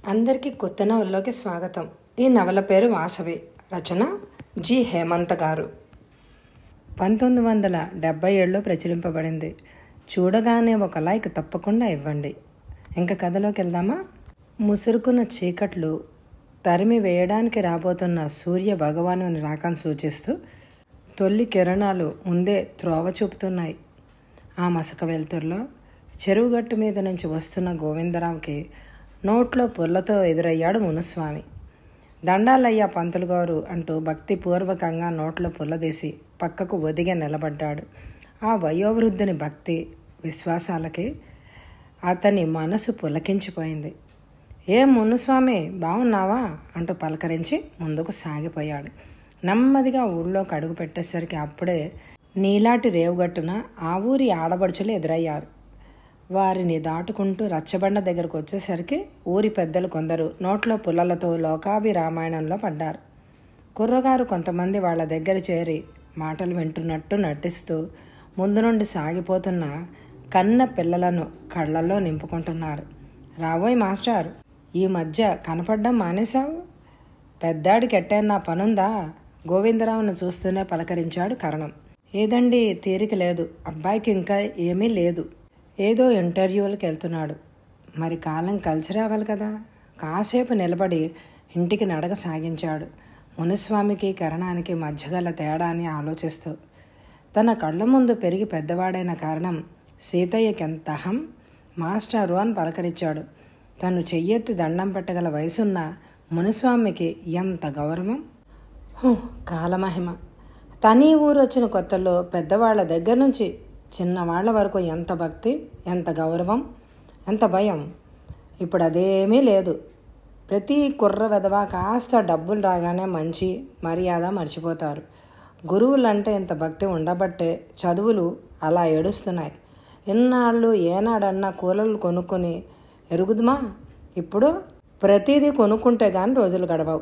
అందరికీ కొత్త నవలలోకి స్వాగతం ఈ నవల పేరు వాసవి రచన జి హేమంత్ గారు పంతొమ్మిది వందల డెబ్బై ఏడులో ప్రచురింపబడింది చూడగానే ఒక లైక్ తప్పకుండా ఇవ్వండి ఇంకా కథలోకి వెళ్దామా ముసురుకున్న చీకట్లు తరిమి వేయడానికి రాబోతున్న సూర్య భగవాను రాకను సూచిస్తూ తొలి కిరణాలు ముందే త్రోవ చూపుతున్నాయి ఆ మసక వెలుతురులో చెరువుగట్టు మీద నుంచి వస్తున్న గోవిందరావుకి నోట్లో పుల్లతో ఎదురయ్యాడు మునుస్వామి దండాలయ్యా పంతులు గారు అంటూ భక్తిపూర్వకంగా నోట్లో పుల్లదీసి పక్కకు ఒదిగే నిలబడ్డాడు ఆ వయోవృద్ధుని భక్తి విశ్వాసాలకి అతని మనసు పులకించిపోయింది ఏం మునుస్వామి బాగున్నావా అంటూ పలకరించి ముందుకు సాగిపోయాడు నెమ్మదిగా ఊళ్ళోకి అడుగు పెట్టేసరికి అప్పుడే నీలాటి రేవుగట్టున ఆ ఊరి ఆడబడుచులు ఎదురయ్యారు వారిని దాటుకుంటూ రచ్చబండ దగ్గరకు వచ్చేసరికి ఊరి పెద్దలు కొందరు నోట్లో పుల్లలతో లోకాభి రామాయణంలో పడ్డారు కుర్రగారు కొంతమంది వాళ్ళ దగ్గర చేరి మాటలు వింటున్నట్టు నటిస్తూ ముందు నుండి సాగిపోతున్న కన్న పిల్లలను కళ్ళల్లో నింపుకుంటున్నారు రాబోయ్ మాస్టర్ ఈ మధ్య కనపడ్డం మానేశావు పెద్దాడికి ఎట్టైనా పనుందా గోవిందరావును చూస్తూనే పలకరించాడు కరణం ఏదండి తీరిక లేదు అబ్బాయికి ఇంకా ఏమీ లేదు ఏదో ఇంటర్వ్యూలకు వెళ్తున్నాడు మరి కాలం కలిసి రావాలి కదా కాసేపు నిలబడి ఇంటికి నడక సాగించాడు మునిస్వామికి కరణానికి మధ్యగల తేడాని ఆలోచిస్తూ తన కళ్ళ ముందు పెరిగి పెద్దవాడైన కారణం సీతయ్యకి ఎంత అహం మాస్టారు అని పలకరించాడు తను చెయ్యెత్తి దండం పెట్టగల వయసున్న మునిస్వామికి ఎంత గౌరవం హూ, కాలమహిమ తనీ ఊరు వచ్చిన కొత్తలో పెద్దవాళ్ల దగ్గర నుంచి చిన్నవాళ్ల వరకు ఎంత భక్తి ఎంత గౌరవం ఎంత భయం ఇప్పుడు అదేమీ లేదు ప్రతి కుర్ర వెధవ కాస్త డబ్బులు రాగానే మంచి మర్యాద మర్చిపోతారు గురువులంటే ఇంత భక్తి ఉండబట్టే చదువులు అలా ఏడుస్తున్నాయి ఇన్నాళ్ళు ఏనాడన్నా కూలలు కొనుక్కొని ఎరుగుదుమా ఇప్పుడు ప్రతిదీ కొనుక్కుంటే కానీ రోజులు గడవవు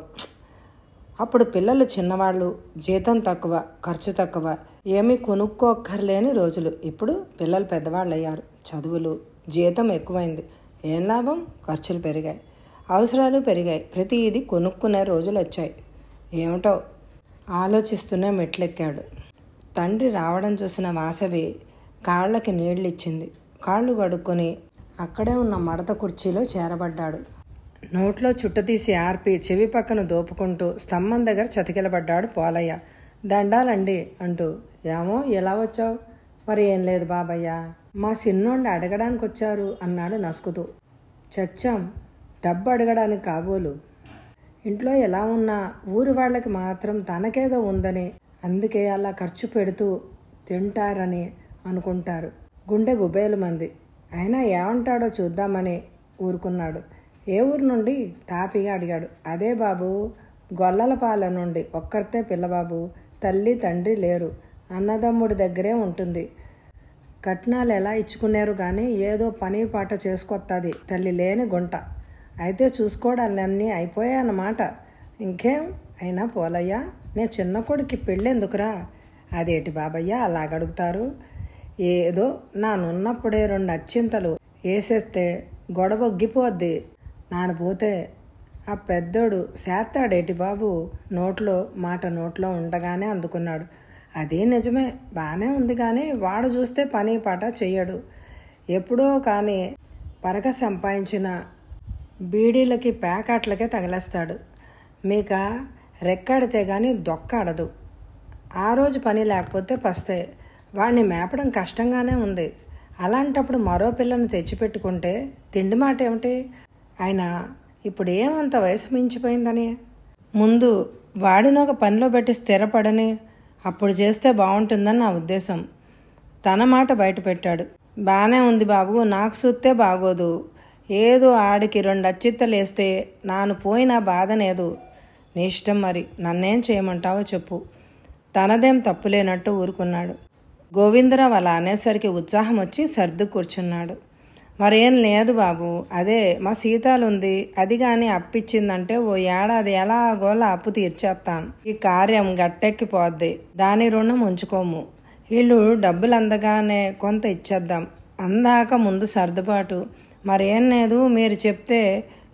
అప్పుడు పిల్లలు చిన్నవాళ్ళు జీతం తక్కువ ఖర్చు తక్కువ ఏమీ కొనుక్కోక్కర్లేని రోజులు ఇప్పుడు పిల్లలు పెద్దవాళ్ళు అయ్యారు చదువులు జీతం ఎక్కువైంది ఏం లాభం ఖర్చులు పెరిగాయి అవసరాలు పెరిగాయి ప్రతిదీ కొనుక్కునే రోజులు వచ్చాయి ఏమిటో ఆలోచిస్తూనే మెట్లెక్కాడు తండ్రి రావడం చూసిన వాసవి కాళ్ళకి నీళ్ళు ఇచ్చింది కాళ్ళు కడుక్కొని అక్కడే ఉన్న మడత కుర్చీలో చేరబడ్డాడు నోట్లో చుట్టతీసి ఆర్పి చెవి పక్కన దోపుకుంటూ స్తంభం దగ్గర చతికిలబడ్డాడు పోలయ్య దండాలండి అంటూ ఏమో ఎలా వచ్చావు మరి ఏం లేదు బాబయ్య మా సిన్నోండి అడగడానికి వచ్చారు అన్నాడు నసుకుతూ చచ్చాం డబ్బు అడగడానికి కాబోలు ఇంట్లో ఎలా ఉన్నా ఊరి వాళ్ళకి మాత్రం తనకేదో ఉందని అందుకే అలా ఖర్చు పెడుతూ తింటారని అనుకుంటారు గుండె గుబేలు మంది అయినా ఏమంటాడో చూద్దామని ఊరుకున్నాడు ఏ ఊరు నుండి తాపిగా అడిగాడు అదే బాబు గొల్లలపాలెం నుండి ఒక్కరితే పిల్లబాబు తల్లి తండ్రి లేరు అన్నదమ్ముడి దగ్గరే ఉంటుంది కట్నాలు ఎలా ఇచ్చుకున్నారు కానీ ఏదో పని పాట చేసుకొస్తుంది తల్లి లేని గుంట అయితే చూసుకోవడాలన్నీ అయిపోయాయన్నమాట ఇంకేం అయినా పోలయ్యా నేను చిన్న కొడుకు పెళ్ళెందుకురా అదేటి బాబయ్య అలాగడుగుతారు ఏదో నానున్నప్పుడే రెండు అచ్చింతలు వేసేస్తే గొడవ ఒగ్గిపోద్ది నాను పోతే ఆ పెద్దోడు చేస్తాడేటి బాబు నోట్లో మాట నోట్లో ఉండగానే అందుకున్నాడు అదే నిజమే బాగానే ఉంది కానీ వాడు చూస్తే పని పాట చెయ్యడు ఎప్పుడో కానీ పరక సంపాదించిన బీడీలకి ప్యాకెట్లకే తగిలేస్తాడు మీక రెక్కాడితే కానీ దొక్కాడదు ఆ రోజు పని లేకపోతే పస్తే వాడిని మేపడం కష్టంగానే ఉంది అలాంటప్పుడు మరో పిల్లను తెచ్చిపెట్టుకుంటే తిండి మాట ఏమిటి ఆయన ఇప్పుడు ఏమంత వయసు మించిపోయిందని ముందు వాడిని ఒక పనిలో పెట్టి స్థిరపడని అప్పుడు చేస్తే బాగుంటుందని నా ఉద్దేశం తన మాట బయట పెట్టాడు బాగానే ఉంది బాబు నాకు చూస్తే బాగోదు ఏదో ఆడికి రెండు అచ్చిత్తలు వేస్తే నాను పోయినా బాధనేదు నీ ఇష్టం మరి నన్నేం చేయమంటావో చెప్పు తనదేం తప్పులేనట్టు ఊరుకున్నాడు గోవిందరావు అలా అనేసరికి ఉత్సాహం వచ్చి సర్దు కూర్చున్నాడు మరేం లేదు బాబు అదే మా సీతాలుంది అది కానీ అప్పిచ్చిందంటే ఓ ఏడాది ఎలాగోలా అప్పు తీర్చేస్తాను ఈ కార్యం గట్టెక్కిపోద్ది దాని రుణం ఉంచుకోము వీళ్ళు డబ్బులు అందగానే కొంత ఇచ్చేద్దాం అందాక ముందు సర్దుబాటు మరేం లేదు మీరు చెప్తే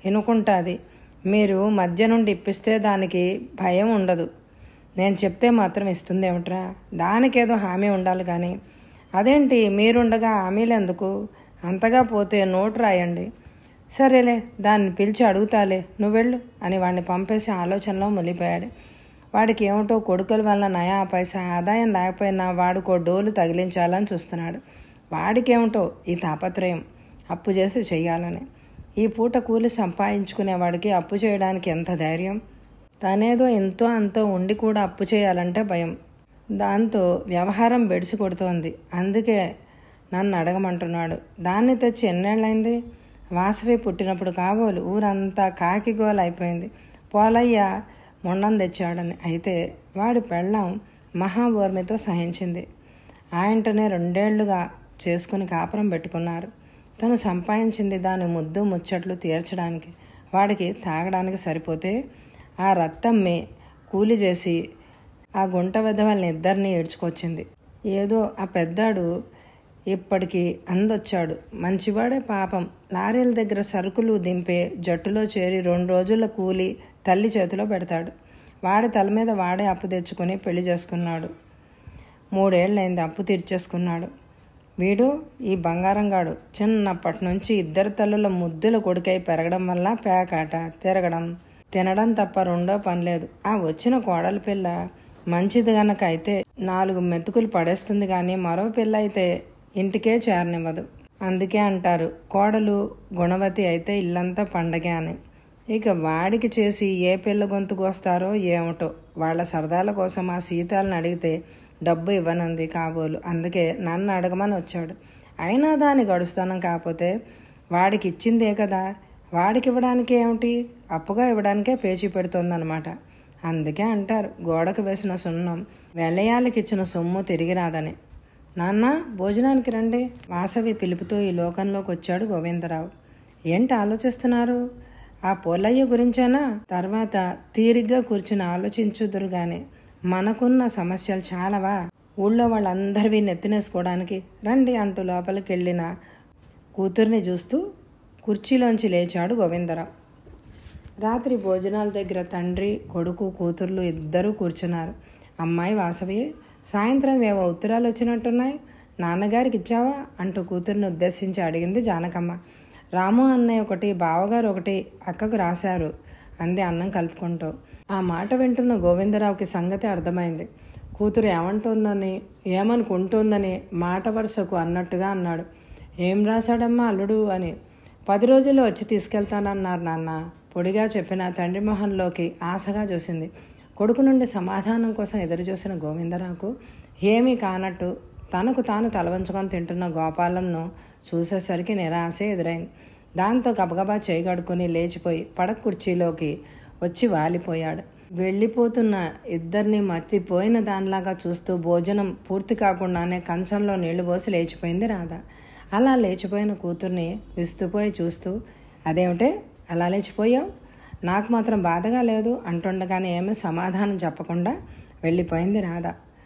వినుకుంటుంది మీరు మధ్య నుండి ఇప్పిస్తే దానికి భయం ఉండదు నేను చెప్తే మాత్రం ఇస్తుంది ఏమిట్రా దానికేదో హామీ ఉండాలి కానీ అదేంటి మీరుండగా హామీలు ఎందుకు అంతగా పోతే నోటు రాయండి సరేలే దాన్ని పిలిచి అడుగుతాలే నువ్వు వెళ్ళు అని వాడిని పంపేసి ఆలోచనలో మునిగిపోయాడు వాడికి ఏమిటో కొడుకుల వల్ల నయా పైసా ఆదాయం లేకపోయినా వాడుకో డోలు తగిలించాలని చూస్తున్నాడు వాడికేమిటో ఈ తాపత్రయం అప్పు చేసి చెయ్యాలని ఈ పూట కూలి సంపాదించుకునేవాడికి అప్పు చేయడానికి ఎంత ధైర్యం తనేదో ఎంతో అంతో ఉండి కూడా అప్పు చేయాలంటే భయం దాంతో వ్యవహారం బెడిసి కొడుతోంది అందుకే నన్ను అడగమంటున్నాడు దాన్ని తెచ్చి ఎన్నేళ్ళైంది వాసవి పుట్టినప్పుడు కాబోలు ఊరంతా కాకిగోల అయిపోయింది పోలయ్య మొండం తెచ్చాడని అయితే వాడి పెళ్ళం మహాబోర్మితో సహించింది ఆయనటనే రెండేళ్లుగా చేసుకుని కాపురం పెట్టుకున్నారు తను సంపాదించింది దాని ముద్దు ముచ్చట్లు తీర్చడానికి వాడికి తాగడానికి సరిపోతే ఆ రత్తమ్మి కూలి చేసి ఆ గుంట వెధవల్ని ఇద్దరిని ఏడ్చుకొచ్చింది ఏదో ఆ పెద్దాడు ఇప్పటికి అందొచ్చాడు మంచివాడే పాపం లారీల దగ్గర సరుకులు దింపే జట్టులో చేరి రెండు రోజుల కూలి తల్లి చేతిలో పెడతాడు వాడి తల మీద వాడే అప్పు తెచ్చుకొని పెళ్లి చేసుకున్నాడు మూడేళ్ళైంది అప్పు తీర్చేసుకున్నాడు వీడు ఈ బంగారంగాడు చిన్నప్పటి నుంచి ఇద్దరు తల్లుల ముద్దుల కొడుకై పెరగడం వల్ల పేకాట తిరగడం తినడం తప్ప రెండో పని లేదు ఆ వచ్చిన కోడలి పిల్ల మంచిది గనక అయితే నాలుగు మెతుకులు పడేస్తుంది కానీ మరో పిల్ల అయితే ఇంటికే చేరనివ్వదు అందుకే అంటారు కోడలు గుణవతి అయితే ఇల్లంతా పండగే అని ఇక వాడికి చేసి ఏ పిల్ల గొంతుకు వస్తారో ఏమిటో వాళ్ళ సరదాల కోసం ఆ సీతాలను అడిగితే డబ్బు ఇవ్వనంది కాబోలు అందుకే నన్ను అడగమని వచ్చాడు అయినా దాని గడుస్తానం కాకపోతే వాడికి ఇచ్చిందే కదా వాడికి ఇవ్వడానికి ఏమిటి అప్పుగా ఇవ్వడానికే పేచీ పెడుతోందనమాట అందుకే అంటారు గోడకు వేసిన సున్నం వెలయాలకి ఇచ్చిన సొమ్ము తిరిగి రాదని నాన్న భోజనానికి రండి వాసవి పిలుపుతో ఈ లోకంలోకి వచ్చాడు గోవిందరావు ఏంటి ఆలోచిస్తున్నారు ఆ పోలయ్య గురించేనా తర్వాత తీరిగ్గా కూర్చుని ఆలోచించుదురు గాని మనకున్న సమస్యలు చాలావా ఊళ్ళో వాళ్ళందరివి నెత్తినేసుకోవడానికి రండి అంటూ లోపలికి వెళ్ళిన కూతుర్ని చూస్తూ కుర్చీలోంచి లేచాడు గోవిందరావు రాత్రి భోజనాల దగ్గర తండ్రి కొడుకు కూతుర్లు ఇద్దరూ కూర్చున్నారు అమ్మాయి వాసవి సాయంత్రం ఏవో ఉత్తరాలు వచ్చినట్టున్నాయి నాన్నగారికి ఇచ్చావా అంటూ కూతుర్ని ఉద్దేశించి అడిగింది జానకమ్మ రాము అన్నయ్య ఒకటి బావగారు ఒకటి అక్కకు రాశారు అంది అన్నం కలుపుకుంటూ ఆ మాట వింటున్న గోవిందరావుకి సంగతి అర్థమైంది కూతురు ఏమంటుందని ఏమనుకుంటుందని మాట వరుసకు అన్నట్టుగా అన్నాడు ఏం రాశాడమ్మా అల్లుడు అని పది రోజుల్లో వచ్చి తీసుకెళ్తానన్నారు నాన్న పొడిగా చెప్పిన తండ్రి మొహంలోకి ఆశగా చూసింది కొడుకు నుండి సమాధానం కోసం ఎదురు చూసిన గోవిందరావుకు ఏమీ కానట్టు తనకు తాను తలవంచుకొని తింటున్న గోపాలంను చూసేసరికి నిరాశ ఎదురైంది దాంతో గబగబా చేయగడుకుని లేచిపోయి పడక కుర్చీలోకి వచ్చి వాలిపోయాడు వెళ్ళిపోతున్న ఇద్దరిని మర్చిపోయిన దానిలాగా చూస్తూ భోజనం పూర్తి కాకుండానే కంచంలో నీళ్లు పోసి లేచిపోయింది రాధ అలా లేచిపోయిన కూతుర్ని విస్తుపోయి చూస్తూ అదేమిటే అలా లేచిపోయావు నాకు మాత్రం బాధగా లేదు అంటుండగానే ఏమీ సమాధానం చెప్పకుండా వెళ్ళిపోయింది రాధ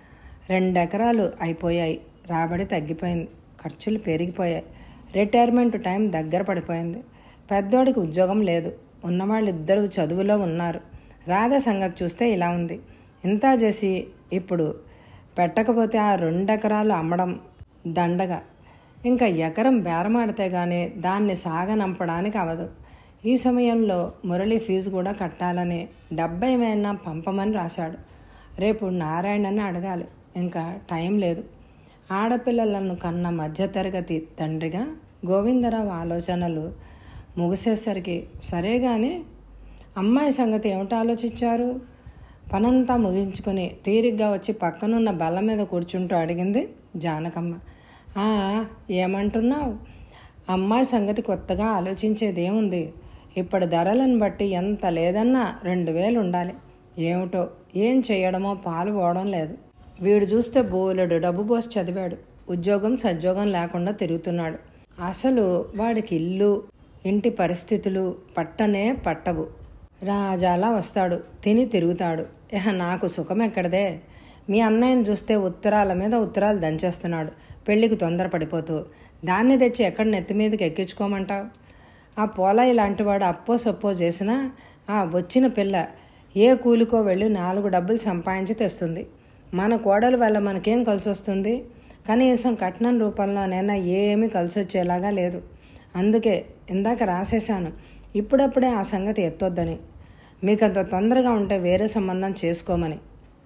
రెండు ఎకరాలు అయిపోయాయి రాబడి తగ్గిపోయింది ఖర్చులు పెరిగిపోయాయి రిటైర్మెంట్ టైం దగ్గర పడిపోయింది పెద్దోడికి ఉద్యోగం లేదు ఉన్నవాళ్ళిద్దరూ చదువులో ఉన్నారు రాధ సంగతి చూస్తే ఇలా ఉంది ఇంత చేసి ఇప్పుడు పెట్టకపోతే ఆ రెండెకరాలు అమ్మడం దండగా ఇంకా ఎకరం బేరమాడితే గానీ దాన్ని సాగనంపడానికి అవదు ఈ సమయంలో మురళి ఫీజు కూడా కట్టాలని డెబ్బై వేల పంపమని రాశాడు రేపు నారాయణని అడగాలి ఇంకా టైం లేదు ఆడపిల్లలను కన్న మధ్యతరగతి తండ్రిగా గోవిందరావు ఆలోచనలు ముగిసేసరికి సరే కానీ అమ్మాయి సంగతి ఏమిటి ఆలోచించారు పనంతా ముగించుకొని తీరిగ్గా వచ్చి పక్కనున్న బల్ల మీద కూర్చుంటూ అడిగింది జానకమ్మ "ఆ, ఏమంటున్నావు అమ్మాయి సంగతి కొత్తగా ఆలోచించేదేముంది ఇప్పటి ధరలను బట్టి ఎంత లేదన్నా రెండు వేలు ఉండాలి ఏమిటో ఏం చేయడమో పాలు పోవడం లేదు వీడు చూస్తే బోలెడు డబ్బు పోసి చదివాడు ఉద్యోగం సద్యోగం లేకుండా తిరుగుతున్నాడు అసలు వాడికి ఇల్లు ఇంటి పరిస్థితులు పట్టనే పట్టవు రాజాలా వస్తాడు తిని తిరుగుతాడు ఇహ నాకు సుఖం ఎక్కడదే మీ అన్నయ్యని చూస్తే ఉత్తరాల మీద ఉత్తరాలు దంచేస్తున్నాడు పెళ్లికి తొందరపడిపోతూ దాన్ని తెచ్చి ఎక్కడ నెత్తి మీదకి ఎక్కించుకోమంటావు ఆ పోలయ్య లాంటివాడు అప్పో సప్పో చేసినా ఆ వచ్చిన పిల్ల ఏ కూలికో వెళ్ళి నాలుగు డబ్బులు సంపాదించి తెస్తుంది మన కోడల వల్ల మనకేం కలిసి వస్తుంది కనీసం కట్నం రూపంలోనైనా ఏమీ కలిసి వచ్చేలాగా లేదు అందుకే ఇందాక రాసేశాను ఇప్పుడప్పుడే ఆ సంగతి ఎత్తొద్దని మీకు అంత తొందరగా ఉంటే వేరే సంబంధం చేసుకోమని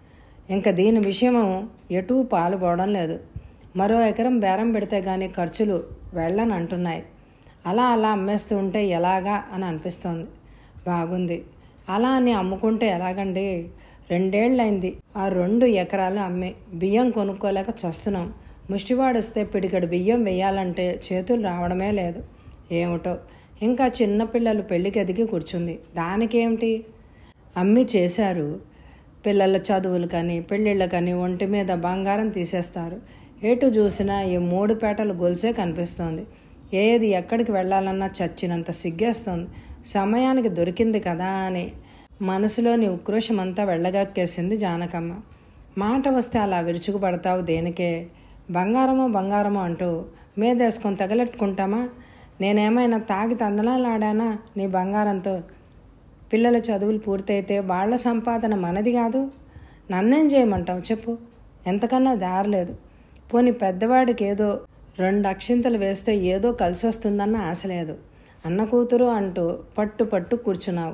ఇంకా దీని విషయము ఎటూ పాలుపోవడం లేదు మరో ఎకరం బేరం పెడితే కానీ ఖర్చులు వెళ్ళని అంటున్నాయి అలా అలా అమ్మేస్తూ ఉంటే ఎలాగా అని అనిపిస్తోంది బాగుంది అలా అని అమ్ముకుంటే ఎలాగండి రెండేళ్ళైంది ఆ రెండు ఎకరాలు అమ్మి బియ్యం కొనుక్కోలేక చస్తున్నాం ముష్టివాడొస్తే పిడికడు బియ్యం వేయాలంటే చేతులు రావడమే లేదు ఏమిటో ఇంకా చిన్నపిల్లలు పెళ్ళికి ఎదిగి కూర్చుంది దానికేమిటి అమ్మి చేశారు పిల్లల చదువులు కానీ పెళ్ళిళ్ళ కానీ ఒంటి మీద బంగారం తీసేస్తారు ఎటు చూసినా ఈ మూడు పేటలు గొలుసే కనిపిస్తోంది ఏది ఎక్కడికి వెళ్ళాలన్నా చచ్చినంత సిగ్గేస్తోంది సమయానికి దొరికింది కదా అని మనసులోని ఉక్రోషమంతా వెళ్ళగక్కేసింది జానకమ్మ మాట వస్తే అలా విరుచుకుపడతావు దేనికే బంగారమో బంగారమో అంటూ మీదేసుకొని తగలెట్టుకుంటామా నేనేమైనా తాగి తందనాలాడానా నీ బంగారంతో పిల్లల చదువులు పూర్తయితే వాళ్ళ సంపాదన మనది కాదు నన్నేం చేయమంటావు చెప్పు ఎంతకన్నా దారలేదు పోని పెద్దవాడికి ఏదో రెండు అక్షింతలు వేస్తే ఏదో కలిసి వస్తుందన్న ఆశ లేదు అన్న కూతురు అంటూ పట్టు పట్టు కూర్చున్నావు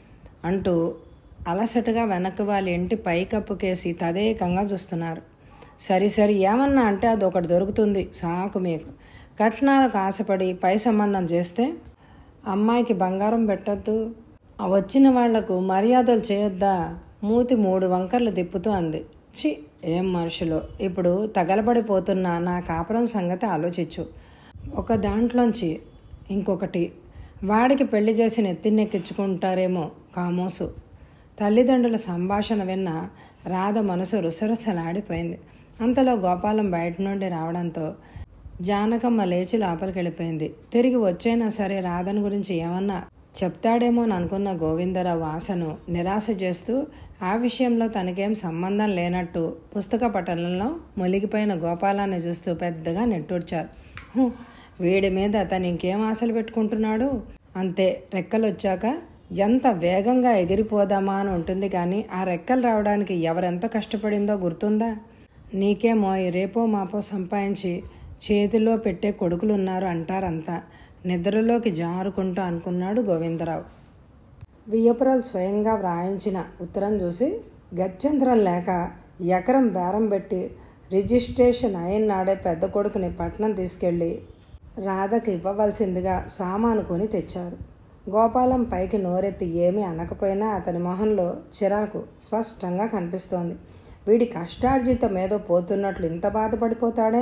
అంటూ అలసటగా వెనక్కి వాళ్ళ ఇంటి పైకప్పుకేసి తదేకంగా చూస్తున్నారు సరి సరి ఏమన్నా అంటే అది ఒకటి దొరుకుతుంది సాకు మీకు కట్నాలకు ఆశపడి పై సంబంధం చేస్తే అమ్మాయికి బంగారం పెట్టద్దు ఆ వచ్చిన వాళ్లకు మర్యాదలు చేయొద్దా మూతి మూడు వంకర్లు తిప్పుతూ అంది చి ఏం మనుషులు ఇప్పుడు తగలబడిపోతున్న నా కాపురం సంగతి ఆలోచించు ఒక దాంట్లోంచి ఇంకొకటి వాడికి పెళ్లి చేసి నెత్తినెక్కించుకుంటారేమో కామోసు తల్లిదండ్రుల సంభాషణ విన్న రాధ మనసు రుసరుసలాడిపోయింది అంతలో గోపాలం బయట నుండి రావడంతో జానకమ్మ లేచి లోపలికి వెళ్ళిపోయింది తిరిగి వచ్చైనా సరే రాధను గురించి ఏమన్నా చెప్తాడేమో అని అనుకున్న గోవిందరావు ఆశను నిరాశ చేస్తూ ఆ విషయంలో తనకేం సంబంధం లేనట్టు పుస్తక పఠనంలో మొలిగిపోయిన గోపాలాన్ని చూస్తూ పెద్దగా నెట్టూర్చారు "హు, వీడి మీద తను ఇంకేం ఆశలు పెట్టుకుంటున్నాడు అంతే రెక్కలు వచ్చాక ఎంత వేగంగా ఎగిరిపోదామా అని ఉంటుంది కానీ ఆ రెక్కలు రావడానికి ఎవరెంత కష్టపడిందో గుర్తుందా నీకేమో ఈ రేపో మాపో సంపాదించి చేతిలో పెట్టే కొడుకులు ఉన్నారు అంటారంతా నిద్రలోకి జారుకుంటూ అనుకున్నాడు గోవిందరావు వియ్యపురాలు స్వయంగా వ్రాయించిన ఉత్తరం చూసి గత్యంతరం లేక ఎకరం బేరం పెట్టి రిజిస్ట్రేషన్ అయిన నాడే పెద్ద కొడుకుని పట్నం తీసుకెళ్ళి రాధకి ఇవ్వవలసిందిగా సామాను కొని తెచ్చారు గోపాలం పైకి నోరెత్తి ఏమీ అనకపోయినా అతని మొహంలో చిరాకు స్పష్టంగా కనిపిస్తోంది వీడి కష్టార్జితం ఏదో పోతున్నట్లు ఇంత బాధపడిపోతాడే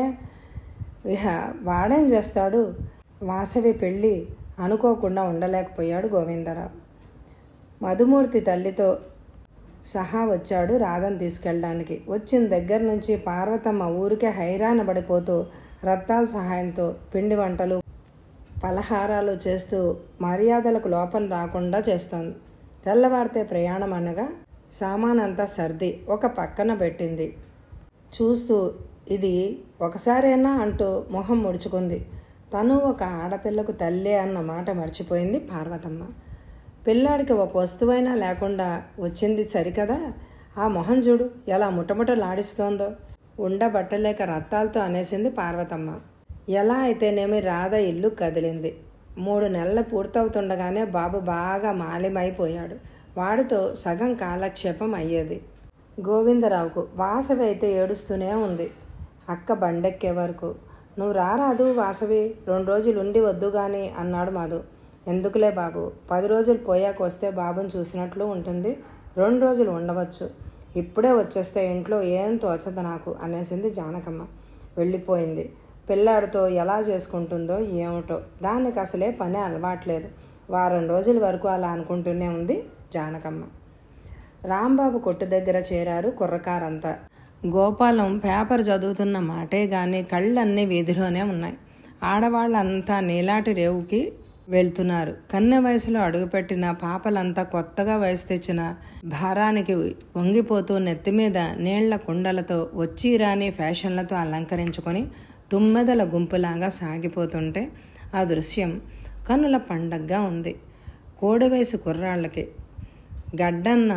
ఇహ వాడేం చేస్తాడు వాసవి పెళ్ళి అనుకోకుండా ఉండలేకపోయాడు గోవిందరావు మధుమూర్తి తల్లితో సహా వచ్చాడు రాధను తీసుకెళ్ళడానికి వచ్చిన దగ్గర నుంచి పార్వతమ్మ ఊరికే హైరాణ పడిపోతూ రత్తాల సహాయంతో పిండి వంటలు పలహారాలు చేస్తూ మర్యాదలకు లోపం రాకుండా చేస్తోంది తెల్లవారితే ప్రయాణం అనగా సామానంతా సర్ది ఒక పక్కన పెట్టింది చూస్తూ ఇది ఒకసారేనా అంటూ మొహం ముడుచుకుంది తను ఒక ఆడపిల్లకు తల్లి అన్న మాట మర్చిపోయింది పార్వతమ్మ పిల్లాడికి ఒక వస్తువైనా లేకుండా వచ్చింది సరికదా ఆ మొహం చూడు ఎలా ముటముటలాడిస్తోందో ఉండబట్టలేక రత్తాలతో అనేసింది పార్వతమ్మ ఎలా అయితేనేమి రాధ ఇల్లు కదిలింది మూడు నెలలు పూర్తవుతుండగానే బాబు బాగా మాలిమైపోయాడు వాడితో సగం కాలక్షేపం అయ్యేది గోవిందరావుకు వాసవి అయితే ఏడుస్తూనే ఉంది అక్క బండెక్కే వరకు నువ్వు రారాదు వాసవి రెండు రోజులు ఉండి వద్దు గాని అన్నాడు మధు ఎందుకులే బాబు పది రోజులు పోయాక వస్తే బాబుని చూసినట్లు ఉంటుంది రెండు రోజులు ఉండవచ్చు ఇప్పుడే వచ్చేస్తే ఇంట్లో ఏం తోచదు నాకు అనేసింది జానకమ్మ వెళ్ళిపోయింది పిల్లాడితో ఎలా చేసుకుంటుందో ఏమిటో దానికి అసలే పని అలవాట్లేదు వారం రోజుల వరకు అలా అనుకుంటూనే ఉంది జానకమ్మ రాంబాబు కొట్టు దగ్గర చేరారు కుర్రకారంతా గోపాలం పేపర్ చదువుతున్న మాటే గాని కళ్ళన్నీ వీధిలోనే ఉన్నాయి ఆడవాళ్ళంతా నీలాటి రేవుకి వెళ్తున్నారు కన్నె వయసులో అడుగుపెట్టిన పాపలంతా కొత్తగా వయసు తెచ్చిన భారానికి వంగిపోతూ నెత్తిమీద నీళ్ల కుండలతో వచ్చి రాని ఫ్యాషన్లతో అలంకరించుకొని తుమ్మెదల గుంపులాగా సాగిపోతుంటే ఆ దృశ్యం కనుల పండగగా ఉంది కోడివయసు కుర్రాళ్ళకి గడ్డన్న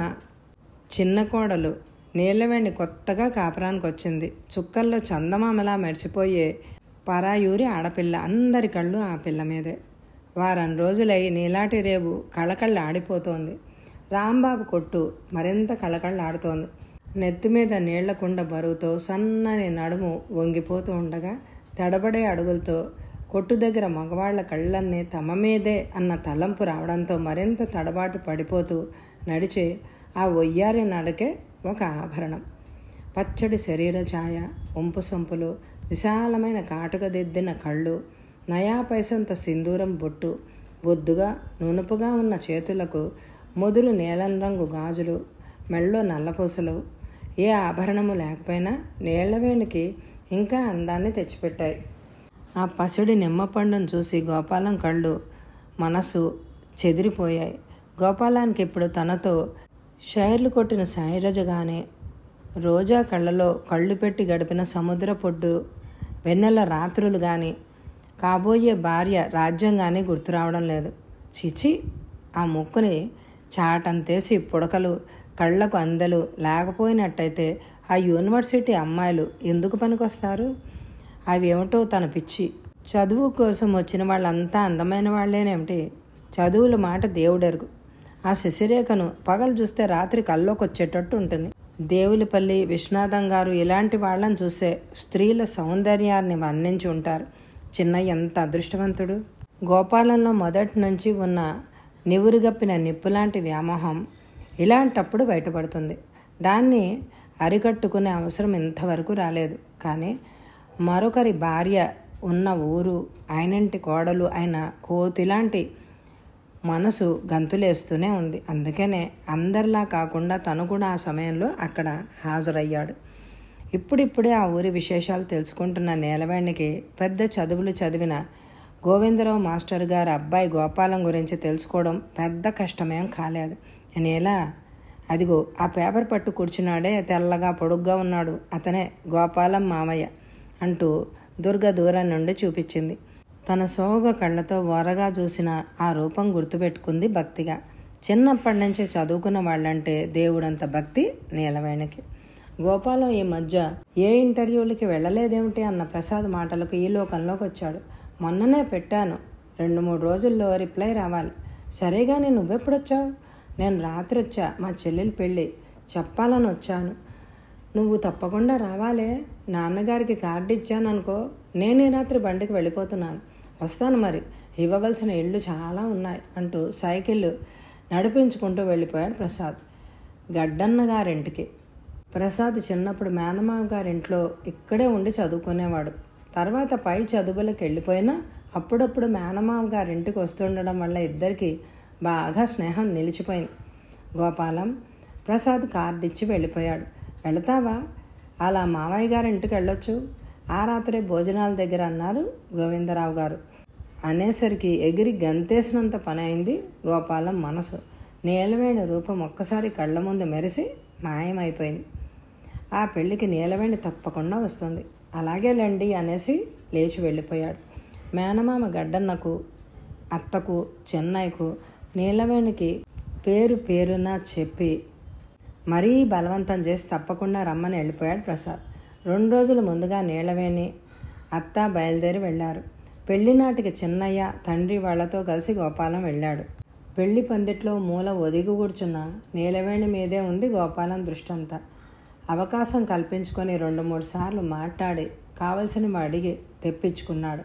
చిన్న కోడలు నీళ్ళవేణి కొత్తగా కాపురానికి వచ్చింది చుక్కల్లో చందమామలా మెరిసిపోయే పరాయూరి ఆడపిల్ల అందరి కళ్ళు ఆ పిల్ల మీదే వారం రోజులై నీలాటి రేవు కళకళ్ళ ఆడిపోతోంది రాంబాబు కొట్టు మరింత కళకళ్ళాడుతోంది నెత్తి మీద నీళ్ల కుండ బరువుతో సన్నని నడుము వంగిపోతూ ఉండగా తడబడే అడుగులతో కొట్టు దగ్గర మగవాళ్ల కళ్ళన్నీ తమ మీదే అన్న తలంపు రావడంతో మరింత తడబాటు పడిపోతూ నడిచే ఆ ఒయ్యారి నడకే ఒక ఆభరణం పచ్చడి శరీర ఛాయ వంపు సొంపులు విశాలమైన కాటుక దిద్దిన కళ్ళు నయా పైసంత సింధూరం బొట్టు బొద్దుగా నునుపుగా ఉన్న చేతులకు మొదులు నీలం రంగు గాజులు మెళ్ళో నల్లపూసలు ఏ ఆభరణము లేకపోయినా నీళ్లవేణికి ఇంకా అందాన్ని తెచ్చిపెట్టాయి ఆ పసిడి నిమ్మపండును చూసి గోపాలం కళ్ళు మనసు చెదిరిపోయాయి గోపాలానికి ఇప్పుడు తనతో షైర్లు కొట్టిన శైలజ కానీ రోజా కళ్ళలో కళ్ళు పెట్టి గడిపిన సముద్ర పొడ్డు వెన్నెల రాత్రులు కానీ కాబోయే భార్య రాజ్యం కానీ గుర్తు రావడం లేదు చిచి ఆ ముక్కుని చాటంతేసి పుడకలు కళ్ళకు అందలు లేకపోయినట్టయితే ఆ యూనివర్సిటీ అమ్మాయిలు ఎందుకు పనికొస్తారు అవి ఏమిటో తన పిచ్చి చదువు కోసం వచ్చిన వాళ్ళంతా అందమైన వాళ్ళేనేమిటి చదువుల మాట దేవుడెరుగు ఆ శశిరేఖను పగలు చూస్తే రాత్రి కల్లోకి వచ్చేటట్టు ఉంటుంది దేవులపల్లి విశ్వనాథం గారు ఇలాంటి వాళ్ళని చూసే స్త్రీల సౌందర్యాన్ని వర్ణించి ఉంటారు చిన్న ఎంత అదృష్టవంతుడు గోపాలంలో మొదటి నుంచి ఉన్న నివురుగప్పిన నిప్పులాంటి వ్యామోహం ఇలాంటప్పుడు బయటపడుతుంది దాన్ని అరికట్టుకునే అవసరం ఇంతవరకు రాలేదు కానీ మరొకరి భార్య ఉన్న ఊరు ఆయనంటి కోడలు అయిన కోతిలాంటి మనసు గంతులేస్తూనే ఉంది అందుకనే అందరిలా కాకుండా తను కూడా ఆ సమయంలో అక్కడ హాజరయ్యాడు ఇప్పుడిప్పుడే ఆ ఊరి విశేషాలు తెలుసుకుంటున్న నేలవేణికి పెద్ద చదువులు చదివిన గోవిందరావు మాస్టర్ గారి అబ్బాయి గోపాలం గురించి తెలుసుకోవడం పెద్ద కష్టమేం కాలేదు నేలా అదిగో ఆ పేపర్ పట్టు కూర్చున్నాడే తెల్లగా పొడుగ్గా ఉన్నాడు అతనే గోపాలం మామయ్య అంటూ దుర్గ దూరం నుండి చూపించింది తన సోగ కళ్ళతో ఓరగా చూసిన ఆ రూపం గుర్తుపెట్టుకుంది భక్తిగా చిన్నప్పటి నుంచి చదువుకున్న వాళ్ళంటే దేవుడంత భక్తి నీలవేణికి గోపాలం ఈ మధ్య ఏ ఇంటర్వ్యూలకి వెళ్ళలేదేమిటి అన్న ప్రసాద్ మాటలకు ఈ లోకంలోకి వచ్చాడు మొన్ననే పెట్టాను రెండు మూడు రోజుల్లో రిప్లై రావాలి సరేగా నేను నువ్వెప్పుడొచ్చావు నేను రాత్రి వచ్చా మా చెల్లెలు పెళ్ళి చెప్పాలని వచ్చాను నువ్వు తప్పకుండా రావాలే నాన్నగారికి కార్డు ఇచ్చాను అనుకో నేను ఈ రాత్రి బండికి వెళ్ళిపోతున్నాను వస్తాను మరి ఇవ్వవలసిన ఇళ్ళు చాలా ఉన్నాయి అంటూ సైకిల్ నడిపించుకుంటూ వెళ్ళిపోయాడు ప్రసాద్ గడ్డన్న గారింటికి ప్రసాద్ చిన్నప్పుడు మేనమావ గారింట్లో ఇక్కడే ఉండి చదువుకునేవాడు తర్వాత పై చదువులకు వెళ్ళిపోయినా అప్పుడప్పుడు మేనమావ గారింటికి వస్తుండడం వల్ల ఇద్దరికి బాగా స్నేహం నిలిచిపోయింది గోపాలం ప్రసాద్ కార్డు ఇచ్చి వెళ్ళిపోయాడు వెళతావా అలా మావయ్య గారి ఇంటికి వెళ్ళొచ్చు ఆ రాత్రే భోజనాల దగ్గర అన్నారు గోవిందరావు గారు అనేసరికి ఎగిరి గంతేసినంత పని అయింది గోపాలం మనసు నీలవేణి రూపం ఒక్కసారి కళ్ళ ముందు మెరిసి మాయమైపోయింది ఆ పెళ్లికి నీలవేణి తప్పకుండా వస్తుంది అలాగేలేండి అనేసి లేచి వెళ్ళిపోయాడు మేనమామ గడ్డన్నకు అత్తకు చెన్నైకు నీలవేణికి పేరు పేరున చెప్పి మరీ బలవంతం చేసి తప్పకుండా రమ్మని వెళ్ళిపోయాడు ప్రసాద్ రెండు రోజుల ముందుగా నీలవేణి అత్త బయలుదేరి వెళ్ళారు పెళ్లి నాటికి చిన్నయ్య తండ్రి వాళ్లతో కలిసి గోపాలం వెళ్ళాడు పెళ్లి పందిట్లో మూల ఒదిగి కూర్చున్న నీలవేణి మీదే ఉంది గోపాలం దృష్టంతా అవకాశం కల్పించుకొని రెండు మూడు సార్లు మాట్లాడి కావలసినవి అడిగి తెప్పించుకున్నాడు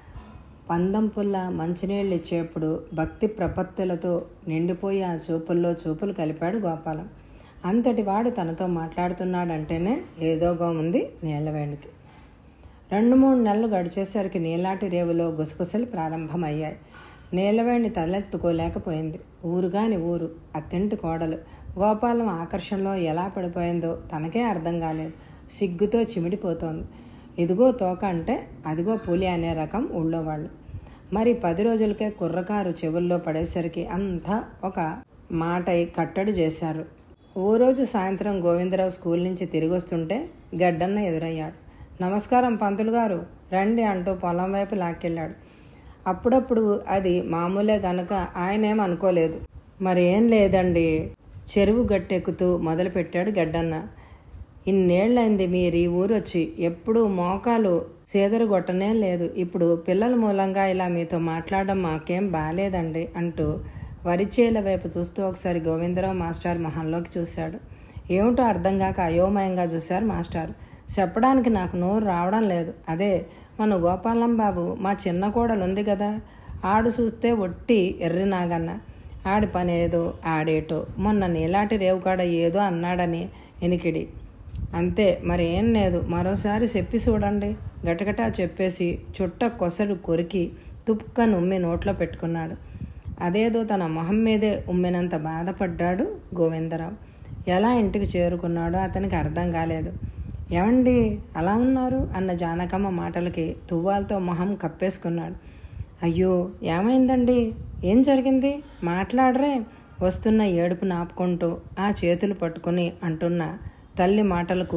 పందం పుల్ల మంచినీళ్ళు ఇచ్చేప్పుడు భక్తి ప్రపత్తులతో నిండిపోయి ఆ చూపుల్లో చూపులు కలిపాడు గోపాలం అంతటి వాడు తనతో మాట్లాడుతున్నాడంటేనే ఏదోగా ఉంది నీలవేణికి రెండు మూడు నెలలు గడిచేసరికి నీలాటి రేవులో గుసగుసలు ప్రారంభమయ్యాయి నీలవేణి తలెత్తుకోలేకపోయింది ఊరుగాని ఊరు అత్తింటి కోడలు గోపాలం ఆకర్షణలో ఎలా పడిపోయిందో తనకే అర్థం కాలేదు సిగ్గుతో చిమిడిపోతోంది ఇదిగో తోక అంటే అదిగో పులి అనే రకం ఊళ్ళో వాళ్ళు మరి పది రోజులకే కుర్రకారు చెవుల్లో పడేసరికి అంతా ఒక మాటై కట్టడి చేశారు ఓ రోజు సాయంత్రం గోవిందరావు స్కూల్ నుంచి తిరిగి వస్తుంటే గడ్డన్న ఎదురయ్యాడు నమస్కారం పంతులు గారు రండి అంటూ పొలం వైపు లాక్కెళ్ళాడు అప్పుడప్పుడు అది మామూలే గనక ఆయనేం అనుకోలేదు మరేం లేదండి చెరువు గట్టెక్కుతూ మొదలుపెట్టాడు గడ్డన్న ఇన్నేళ్లైంది మీరు ఈ ఊరు వచ్చి ఎప్పుడూ మోకాలు సేదరగొట్టనే లేదు ఇప్పుడు పిల్లల మూలంగా ఇలా మీతో మాట్లాడడం మాకేం బాలేదండి అంటూ వరిచేల వైపు చూస్తూ ఒకసారి గోవిందరావు మాస్టర్ మొహంలోకి చూశాడు ఏమిటో అర్థం కాక అయోమయంగా చూశారు మాస్టర్ చెప్పడానికి నాకు నోరు రావడం లేదు అదే మన గోపాలం బాబు మా చిన్న కోడలు ఉంది కదా ఆడు చూస్తే ఒట్టి ఎర్రి నాగన్న ఆడి పని ఏదో ఆడేటో మొన్న నీలాంటి రేవుకాడ ఏదో అన్నాడని ఎనికిడి అంతే మరి ఏం లేదు మరోసారి చెప్పి చూడండి గటగటా చెప్పేసి చుట్ట కొసడు కొరికి తుప్పుకను ఉమ్మి నోట్లో పెట్టుకున్నాడు అదేదో తన మొహం మీదే ఉమ్మినంత బాధపడ్డాడు గోవిందరావు ఎలా ఇంటికి చేరుకున్నాడో అతనికి అర్థం కాలేదు ఏమండి అలా ఉన్నారు అన్న జానకమ్మ మాటలకి తువ్వాలతో మొహం కప్పేసుకున్నాడు అయ్యో ఏమైందండి ఏం జరిగింది మాట్లాడరే వస్తున్న ఏడుపు నాపుకుంటూ ఆ చేతులు పట్టుకుని అంటున్న తల్లి మాటలకు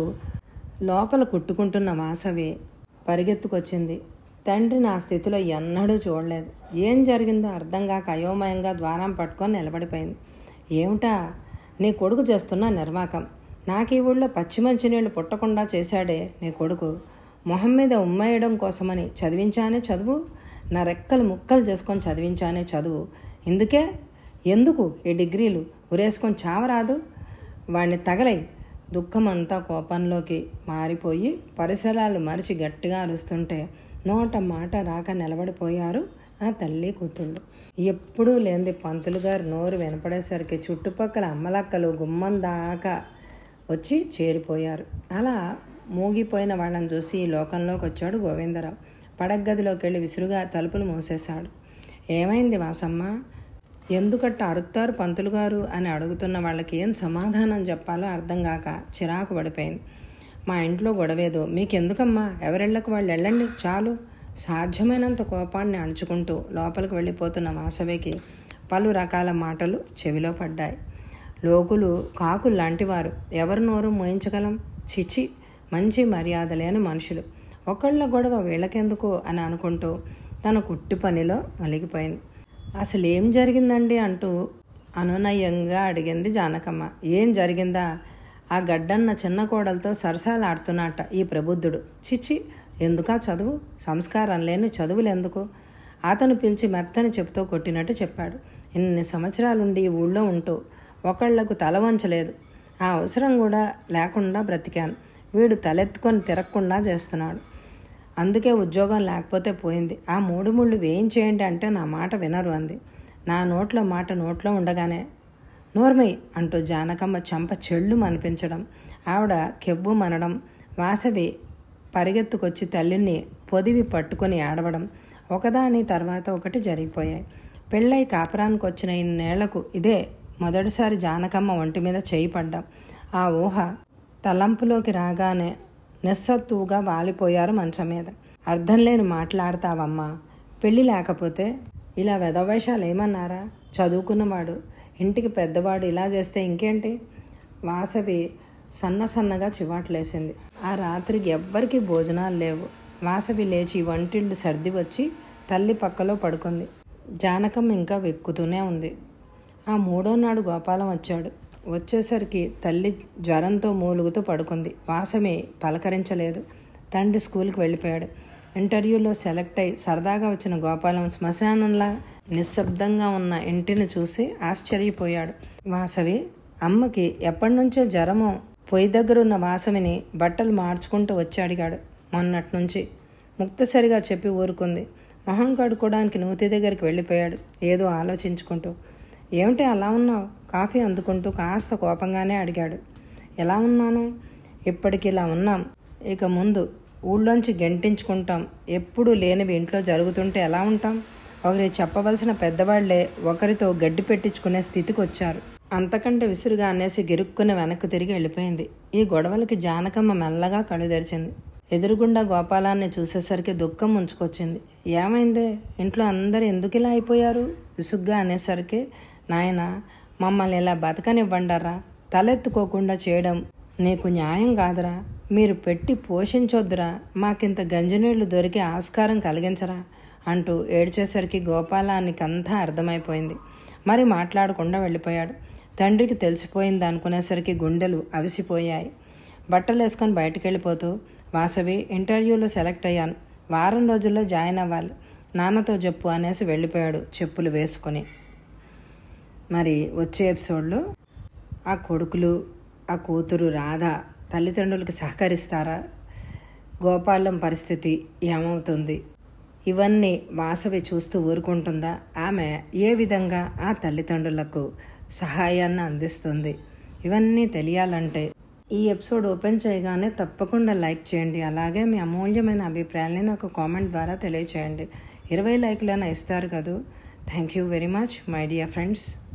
లోపల కుట్టుకుంటున్న వాసవి పరిగెత్తుకొచ్చింది తండ్రి నా స్థితిలో ఎన్నడూ చూడలేదు ఏం జరిగిందో అర్థం కాక అయోమయంగా ద్వారం పట్టుకొని నిలబడిపోయింది ఏమిటా నీ కొడుకు చేస్తున్న నిర్వాకం నాకు ఈ ఊళ్ళో పచ్చి మంచినీళ్ళు పుట్టకుండా చేశాడే నీ కొడుకు మొహం మీద ఉమ్మేయడం కోసమని చదివించానే చదువు నా రెక్కలు ముక్కలు చేసుకొని చదివించానే చదువు ఇందుకే ఎందుకు ఈ డిగ్రీలు ఉరేసుకొని చావరాదు వాడిని తగలై దుఃఖమంతా కోపంలోకి మారిపోయి పరిసరాలు మరిచి గట్టిగా అరుస్తుంటే నోట మాట రాక నిలబడిపోయారు ఆ తల్లి కూతుళ్ళు ఎప్పుడూ లేనిది పంతులు గారు నోరు వినపడేసరికి చుట్టుపక్కల అమ్మలక్కలు గుమ్మం దాకా వచ్చి చేరిపోయారు అలా మూగిపోయిన వాళ్ళని చూసి ఈ లోకంలోకి వచ్చాడు గోవిందరావు పడగ్గదిలోకి వెళ్ళి విసురుగా తలుపులు మూసేశాడు ఏమైంది వాసమ్మ ఎందుకట్ట అరుత్తారు పంతులు గారు అని అడుగుతున్న వాళ్ళకి ఏం సమాధానం చెప్పాలో అర్థం కాక చిరాకు పడిపోయింది మా ఇంట్లో గొడవేదో మీకెందుకమ్మా ఎవరిళ్ళకు వాళ్ళు వెళ్ళండి చాలు సాధ్యమైనంత కోపాన్ని అణుచుకుంటూ లోపలికి వెళ్ళిపోతున్న వాసవికి పలు రకాల మాటలు చెవిలో పడ్డాయి లోకులు కాకులు లాంటివారు ఎవరి నోరు మోయించగలం చిచి మంచి మర్యాద లేని మనుషులు ఒకళ్ళ గొడవ వీళ్ళకెందుకు అని అనుకుంటూ తన కుట్టి పనిలో మలిగిపోయింది అసలు ఏం జరిగిందండి అంటూ అనునయంగా అడిగింది జానకమ్మ ఏం జరిగిందా ఆ గడ్డన్న చిన్న కోడలతో సరసాలాడుతున్నట్ట ఈ ప్రబుద్ధుడు చిచి ఎందుకా చదువు సంస్కారం లేని చదువులు ఎందుకు అతను పిలిచి మెత్తని చెప్తూ కొట్టినట్టు చెప్పాడు ఇన్ని సంవత్సరాలుండి ఈ ఊళ్ళో ఉంటూ ఒకళ్లకు తల వంచలేదు ఆ అవసరం కూడా లేకుండా బ్రతికాను వీడు తలెత్తుకొని తిరగకుండా చేస్తున్నాడు అందుకే ఉద్యోగం లేకపోతే పోయింది ఆ మూడు ముళ్ళు వేయించేయండి అంటే నా మాట వినరు అంది నా నోట్లో మాట నోట్లో ఉండగానే నోర్మై అంటూ జానకమ్మ చెంప చెళ్ళు అనిపించడం ఆవిడ కెవ్వు మనడం వాసవి పరిగెత్తుకొచ్చి తల్లిని పొదివి పట్టుకొని ఆడవడం ఒకదాని తర్వాత ఒకటి జరిగిపోయాయి పెళ్ళై కాపురానికి వచ్చిన ఇన్నేళ్లకు ఇదే మొదటిసారి జానకమ్మ ఒంటి మీద చేయి పడ్డాం ఆ ఊహ తలంపులోకి రాగానే నిస్సత్తువుగా వాలిపోయారు మంచం మీద అర్థం లేని మాట్లాడతావమ్మా పెళ్ళి లేకపోతే ఇలా వెధవేషాలు ఏమన్నారా చదువుకున్నవాడు ఇంటికి పెద్దవాడు ఇలా చేస్తే ఇంకేంటి వాసవి సన్న సన్నగా చివాట్లేసింది ఆ రాత్రికి ఎవ్వరికీ భోజనాలు లేవు వాసవి లేచి వంటిళ్ళు సర్ది వచ్చి తల్లి పక్కలో పడుకుంది జానకం ఇంకా వెక్కుతూనే ఉంది ఆ మూడో నాడు గోపాలం వచ్చాడు వచ్చేసరికి తల్లి జ్వరంతో మూలుగుతూ పడుకుంది వాసమి పలకరించలేదు తండ్రి స్కూల్కి వెళ్ళిపోయాడు ఇంటర్వ్యూలో సెలెక్ట్ అయి సరదాగా వచ్చిన గోపాలం శ్మశానంలా నిశ్శబ్దంగా ఉన్న ఇంటిని చూసి ఆశ్చర్యపోయాడు వాసవి అమ్మకి ఎప్పటి నుంచో జ్వరమో పొయ్యి దగ్గర ఉన్న వాసవిని బట్టలు మార్చుకుంటూ వచ్చి అడిగాడు మొన్నటి నుంచి ముక్తసరిగా చెప్పి ఊరుకుంది మొహం కడుక్కోవడానికి నూతి దగ్గరికి వెళ్ళిపోయాడు ఏదో ఆలోచించుకుంటూ ఏమిటి అలా ఉన్నావు కాఫీ అందుకుంటూ కాస్త కోపంగానే అడిగాడు ఎలా ఉన్నాను ఇప్పటికి ఇలా ఉన్నాం ఇక ముందు ఊళ్ళోంచి గెంటించుకుంటాం ఎప్పుడు లేనివి ఇంట్లో జరుగుతుంటే ఎలా ఉంటాం ఒకరి చెప్పవలసిన పెద్దవాళ్లే ఒకరితో గడ్డి పెట్టించుకునే స్థితికి వచ్చారు అంతకంటే విసురుగా అనేసి గిరుక్కుని వెనక్కి తిరిగి వెళ్ళిపోయింది ఈ గొడవలకి జానకమ్మ మెల్లగా కళ్ళు తెరిచింది ఎదురుగుండా గోపాలాన్ని చూసేసరికి దుఃఖం ముంచుకొచ్చింది ఏమైందే ఇంట్లో అందరు ఎందుకు ఇలా అయిపోయారు విసుగ్గా అనేసరికి నాయన మమ్మల్ని ఇలా బతకనివ్వండరా తలెత్తుకోకుండా చేయడం నీకు న్యాయం కాదురా మీరు పెట్టి పోషించొద్దురా మాకింత గంజినీళ్లు దొరికే ఆస్కారం కలిగించరా అంటూ ఏడ్చేసరికి గోపాలానికి అంతా అర్థమైపోయింది మరి మాట్లాడకుండా వెళ్ళిపోయాడు తండ్రికి తెలిసిపోయింది అనుకునేసరికి గుండెలు అవిసిపోయాయి బట్టలు వేసుకొని బయటకు వెళ్ళిపోతూ వాసవి ఇంటర్వ్యూలో సెలెక్ట్ అయ్యాను వారం రోజుల్లో జాయిన్ అవ్వాలి నాన్నతో చెప్పు అనేసి వెళ్ళిపోయాడు చెప్పులు వేసుకొని మరి వచ్చే ఎపిసోడ్లో ఆ కొడుకులు ఆ కూతురు రాధ తల్లిదండ్రులకు సహకరిస్తారా గోపాలం పరిస్థితి ఏమవుతుంది ఇవన్నీ వాసవి చూస్తూ ఊరుకుంటుందా ఆమె ఏ విధంగా ఆ తల్లిదండ్రులకు సహాయాన్ని అందిస్తుంది ఇవన్నీ తెలియాలంటే ఈ ఎపిసోడ్ ఓపెన్ చేయగానే తప్పకుండా లైక్ చేయండి అలాగే మీ అమూల్యమైన అభిప్రాయాన్ని నాకు కామెంట్ ద్వారా తెలియచేయండి ఇరవై లైక్లైనా ఇస్తారు కదూ thank you very much my dear friends